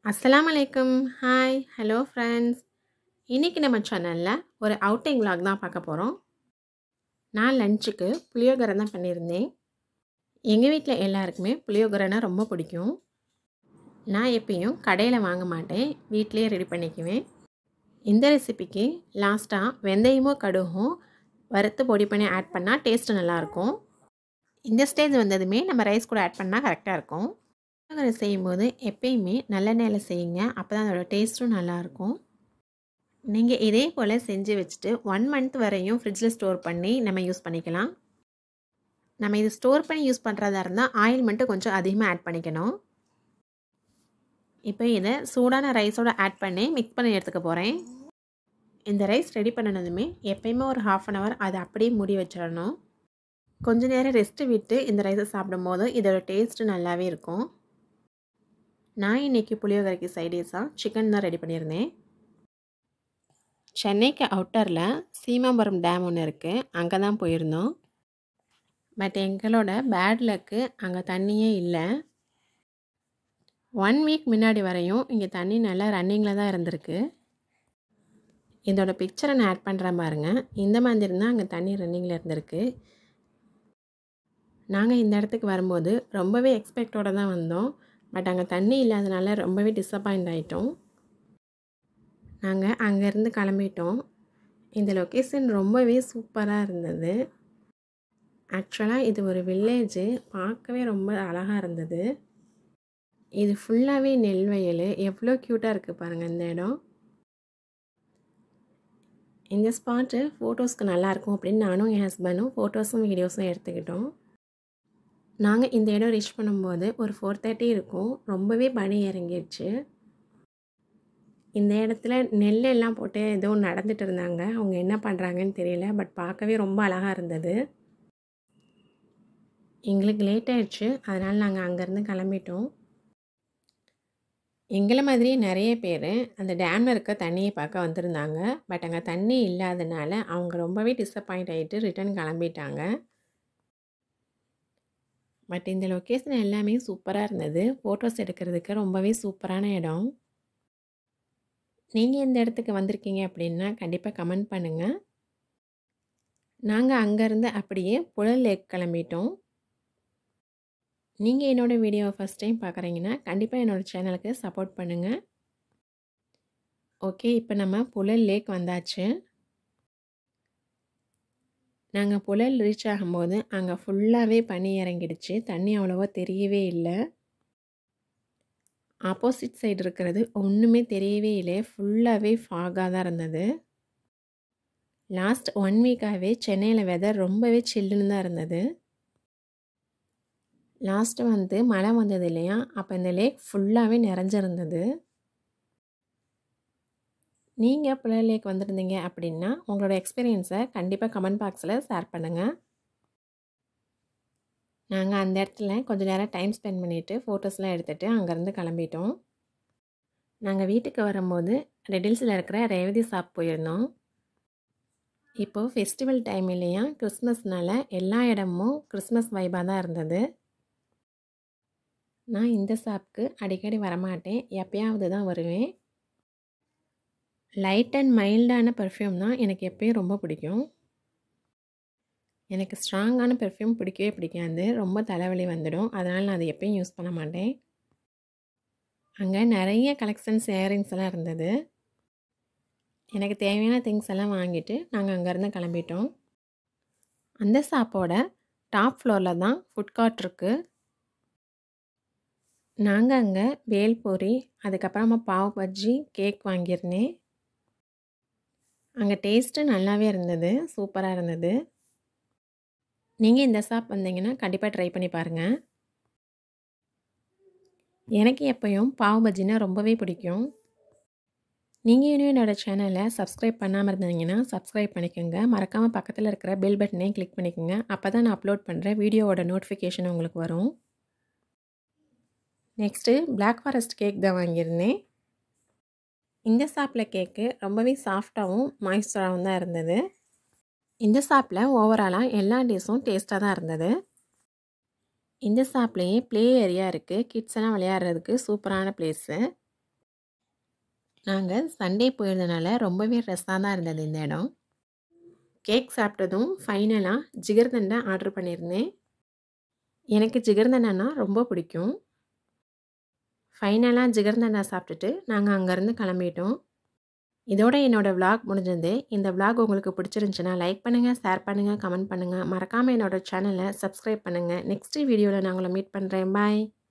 அஸ்ஸலாமு அலைக்கும் hi hello friends இன்றைக்கி நம்ம சேனலில் ஒரு அவுட்டிங் vlog தான் பார்க்க போகிறோம் நான் லஞ்சுக்கு புளியோகரை தான் பண்ணியிருந்தேன் எங்கள் வீட்டில் எல்லாருக்குமே புளியோகரைனா ரொம்ப பிடிக்கும் நான் எப்பயும் கடையில் வாங்க மாட்டேன் வீட்டிலேயே ரெடி பண்ணிக்குவேன் இந்த ரெசிபிக்கு லாஸ்ட்டாக வெந்தயமும் கடுகும் வறுத்து பொடி பண்ணி ஆட் பண்ணால் டேஸ்ட்டு நல்லாயிருக்கும் இந்த ஸ்டேஜ் வந்ததுமே நம்ம ரைஸ் கூட ஆட் பண்ணால் கரெக்டாக இருக்கும் புளியோகரை செய்யும்போது எப்பயுமே நல்லெண்ணெயில் செய்யுங்க அப்போ தான் அதோட டேஸ்ட்டும் நல்லாயிருக்கும் நீங்கள் இதே போல் செஞ்சு வச்சுட்டு ஒன் மந்த் வரையும் ஃப்ரிட்ஜில் ஸ்டோர் பண்ணி நம்ம யூஸ் பண்ணிக்கலாம் நம்ம இது ஸ்டோர் பண்ணி யூஸ் பண்ணுறதா இருந்தால் ஆயில் மட்டும் கொஞ்சம் அதிகமாக ஆட் பண்ணிக்கணும் இப்போ இதை சூடான ரைஸோடு ஆட் பண்ணி மிக்ஸ் பண்ணி எடுத்துக்க போகிறேன் இந்த ரைஸ் ரெடி பண்ணினதுமே எப்பயுமே ஒரு ஹாஃப் அன் ஹவர் அதை அப்படியே மூடி வச்சிடணும் கொஞ்ச நேரம் ரெஸ்ட்டு விட்டு இந்த ரைஸை சாப்பிடும்போது இதோட டேஸ்ட்டு நல்லாவே இருக்கும் நான் இன்றைக்கி புளியோகரைக்கு சைடிஸாக சிக்கன் தான் ரெடி பண்ணியிருந்தேன் சென்னைக்கு அவுட்டரில் சீமாபுரம் டேம் ஒன்று இருக்குது அங்கே தான் போயிருந்தோம் பட் எங்களோட பேட் லக்கு அங்கே தண்ணியே இல்லை ஒன் வீக் முன்னாடி வரையும் இங்கே தண்ணி நல்லா ரன்னிங்கில் தான் இருந்திருக்கு இதோட பிக்சரை நான் ஆட் பண்ணுறேன் பாருங்கள் இந்த மாதிரி தான் அங்கே தண்ணி ரன்னிங்கில் இருந்திருக்கு நாங்கள் இந்த இடத்துக்கு வரும்போது ரொம்பவே எக்ஸ்பெக்டோடு தான் வந்தோம் பட் அங்கே தண்ணி இல்லாதனால ரொம்பவே டிசப்பாயிண்ட் ஆகிட்டோம் நாங்கள் அங்கேருந்து கிளம்பிட்டோம் இந்த லொக்கேஷன் ரொம்பவே சூப்பராக இருந்தது ஆக்சுவலாக இது ஒரு வில்லேஜு பார்க்கவே ரொம்ப அழகாக இருந்தது இது ஃபுல்லாகவே நெல் வயல் எவ்வளோ க்யூட்டாக இருக்குது பாருங்கள் இந்த இடம் இந்த ஸ்பாட்டு ஃபோட்டோஸ்க்கு நல்லாயிருக்கும் அப்படின்னு நானும் என் ஹஸ்பண்டும் ஃபோட்டோஸும் வீடியோஸும் எடுத்துக்கிட்டோம் நாங்கள் இந்த இடம் ரீச் பண்ணும்போது ஒரு ஃபோர் தேர்ட்டி இருக்கும் ரொம்பவே பனி இறங்கிடுச்சு இந்த இடத்துல நெல் எல்லாம் போட்டு ஏதோ நடந்துட்டு இருந்தாங்க அவங்க என்ன பண்ணுறாங்கன்னு தெரியல பட் பார்க்கவே ரொம்ப அழகாக இருந்தது எங்களுக்கு லேட் ஆயிடுச்சு அதனால் நாங்கள் அங்கேருந்து கிளம்பிட்டோம் எங்களை மாதிரி நிறைய பேர் அந்த டேமில் இருக்க தண்ணியை பார்க்க வந்திருந்தாங்க பட் அங்கே தண்ணி இல்லாதனால அவங்க ரொம்பவே டிசப்பாயிண்ட் ஆகிட்டு ரிட்டர்ன் கிளம்பிட்டாங்க பட் இந்த லொக்கேஷன் எல்லாமே சூப்பராக இருந்தது ஃபோட்டோஸ் எடுக்கிறதுக்கு ரொம்பவே சூப்பரான இடம் நீங்கள் இந்த இடத்துக்கு வந்திருக்கீங்க அப்படின்னா கண்டிப்பாக கமெண்ட் பண்ணுங்கள் நாங்கள் அங்கேருந்து அப்படியே புழல் லேக் கிளம்பிட்டோம் நீங்கள் என்னோடய வீடியோவை ஃபஸ்ட் டைம் பார்க்குறீங்கன்னா கண்டிப்பாக என்னோடய சேனலுக்கு சப்போர்ட் பண்ணுங்கள் ஓகே இப்போ நம்ம புழல் லேக் வந்தாச்சு நாங்கள் புழல் ரீச் ஆகும்போது அங்கே ஃபுல்லாகவே பனி இறங்கிடுச்சு தண்ணி அவ்வளோவா தெரியவே இல்லை ஆப்போசிட் சைடு இருக்கிறது ஒன்றுமே தெரியவே இல்லை ஃபுல்லாகவே ஃபாகாக தான் இருந்தது லாஸ்ட் ஒன் வீக்காகவே சென்னையில் வெதர் ரொம்பவே சில்லுன்னு தான் இருந்தது லாஸ்ட்டு வந்து மழை வந்தது இல்லையா அப்போ இந்த லேக் ஃபுல்லாகவே நிறைஞ்சிருந்தது நீங்கள் புழல் லேக் வந்திருந்தீங்க அப்படின்னா உங்களோட எக்ஸ்பீரியன்ஸை கண்டிப்பாக கமெண்ட் பாக்ஸில் ஷேர் பண்ணுங்கள் நாங்கள் அந்த இடத்துல கொஞ்சம் நேரம் டைம் ஸ்பெண்ட் பண்ணிவிட்டு ஃபோட்டோஸ்லாம் எடுத்துகிட்டு அங்கேருந்து கிளம்பிட்டோம் நாங்கள் வீட்டுக்கு வரும்போது ரெடில்ஸில் இருக்கிற ரேவதி ஷாப் போயிருந்தோம் இப்போது ஃபெஸ்டிவல் டைம் இல்லையா கிறிஸ்மஸ்னால எல்லா இடமும் கிறிஸ்மஸ் வைபாக தான் இருந்தது நான் இந்த ஷாப்புக்கு அடிக்கடி வரமாட்டேன் எப்பயாவது தான் வருவேன் லைட் அண்ட் மைல்டான பர்ஃப்யூம் தான் எனக்கு எப்பயும் ரொம்ப பிடிக்கும் எனக்கு ஸ்ட்ராங்கான பெர்ஃப்யூம் பிடிக்கவே பிடிக்காது ரொம்ப தலைவலி வந்துடும் அதனால் நான் அதை எப்பயும் யூஸ் பண்ண மாட்டேன் அங்கே நிறைய கலெக்ஷன்ஸ் இயரிங்ஸ் எல்லாம் இருந்தது எனக்கு தேவையான திங்ஸ் எல்லாம் வாங்கிட்டு நாங்கள் அங்கேருந்து கிளம்பிட்டோம் அந்த ஷாப்போட டாப் ஃப்ளோரில் தான் ஃபுட் கார்ட் இருக்குது நாங்கள் அங்கே வேல்பூரி அதுக்கப்புறமா பாவ் பஜ்ஜி கேக் வாங்கியிருந்தேன் அங்கே டேஸ்ட்டு நல்லாவே இருந்தது சூப்பராக இருந்தது நீங்கள் இந்த ஷாப் வந்தீங்கன்னா கண்டிப்பாக ட்ரை பண்ணி பாருங்கள் எனக்கு எப்போயும் பாவ் பஜ்ஜினா ரொம்பவே பிடிக்கும் நீங்கள் இன்னும் என்னோடய சேனலை சப்ஸ்கிரைப் பண்ணாமல் இருந்தீங்கன்னா சப்ஸ்கிரைப் பண்ணிக்கோங்க மறக்காமல் பக்கத்தில் இருக்கிற பெல் பட்டனையும் கிளிக் பண்ணிக்கோங்க அப்போ தான் நான் அப்லோட் பண்ணுற வீடியோவோட நோட்டிஃபிகேஷன் உங்களுக்கு வரும் நெக்ஸ்ட்டு பிளாக் ஃபாரஸ்ட் கேக் தான் வாங்கியிருந்தேன் இந்த ஷாப்பில் கேக்கு ரொம்பவே சாஃப்டாகவும் மாய்ஸ்டராகவும் தான் இருந்தது இந்த ஷாப்பில் ஓவராலாக எல்லா டிஷ்ஷும் டேஸ்ட்டாக தான் இருந்தது இந்த ஷாப்லேயே ப்ளே ஏரியா இருக்குது கிட்ஸ் எல்லாம் விளையாடுறதுக்கு சூப்பரான பிளேஸு நாங்கள் சண்டே போயிருந்தனால ரொம்பவே ரெஸ்ட்டாக தான் இருந்தது இந்த இடம் கேக் சாப்பிட்டதும் ஃபைனலாக ஜிகர்தண்டை ஆர்டர் பண்ணியிருந்தேன் எனக்கு ஜிகர்தண்டானா ரொம்ப பிடிக்கும் ஃபைனலாக ஜிகர்தண்டா சாப்பிட்டுட்டு நாங்கள் அங்கேருந்து கிளம்பிட்டோம் இதோட என்னோடய விலாக் முடிஞ்சது இந்த விலாக் உங்களுக்கு பிடிச்சிருந்துச்சுன்னா லைக் பண்ணுங்கள் ஷேர் பண்ணுங்கள் கமெண்ட் பண்ணுங்கள் மறக்காமல் என்னோடய சேனலை சப்ஸ்கிரைப் பண்ணுங்கள் நெக்ஸ்ட் வீடியோவில் நான் உங்களை மீட் பண்ணுறேன் பாய்